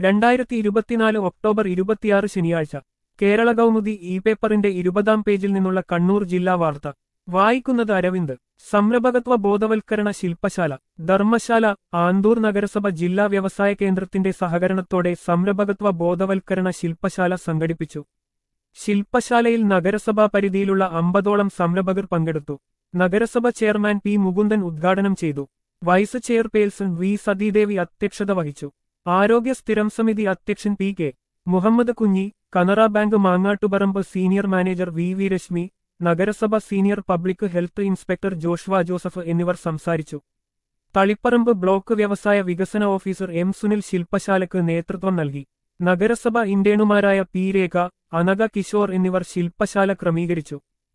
രണ്ടായിരത്തി ഇരുപത്തിനാല് ഒക്ടോബർ ഇരുപത്തിയാറ് ശനിയാഴ്ച കേരള കൗമുദി ഇ പേപ്പറിന്റെ ഇരുപതാം പേജിൽ നിന്നുള്ള കണ്ണൂർ ജില്ലാ വാർത്ത വായിക്കുന്നത് അരവിന്ദ് സംരംഭകത്വ ബോധവൽക്കരണ ശില്പശാല ധർമ്മശാല ആന്തൂർ നഗരസഭ ജില്ലാ വ്യവസായ കേന്ദ്രത്തിന്റെ സഹകരണത്തോടെ സംരംഭകത്വ ബോധവൽക്കരണ ശില്പശാല സംഘടിപ്പിച്ചു ശില്പശാലയിൽ നഗരസഭാ പരിധിയിലുള്ള അമ്പതോളം സംരംഭകർ പങ്കെടുത്തു നഗരസഭ ചെയർമാൻ പി മുകുന്ദൻ ഉദ്ഘാടനം ചെയ്തു വൈസ് ചെയർപേഴ്സൺ വി സതീദേവി അധ്യക്ഷത വഹിച്ചു ആരോഗ്യ സ്ഥിരം സമിതി അധ്യക്ഷൻ P K Muhammed Kunhi Canara bank Mangattuparamba senior manager V V Reshmi നഗരസഭ senior public health inspector Joshua Joseph എന്നിവർ സംസാരിച്ചു തളിപ്പറമ്പ് ബ്ലോക്ക് വ്യവസായ വികസന ഓഫീസർ എം സുനിൽ ശില്പശാലയ്ക്ക് നേതൃത്വം നൽകി നഗരസഭ ഇന്റേണുമാരായ പി രേഖ അനഘ കിഷോർ എന്നിവർ ശില്പശാല ക്രമീകരിച്ചു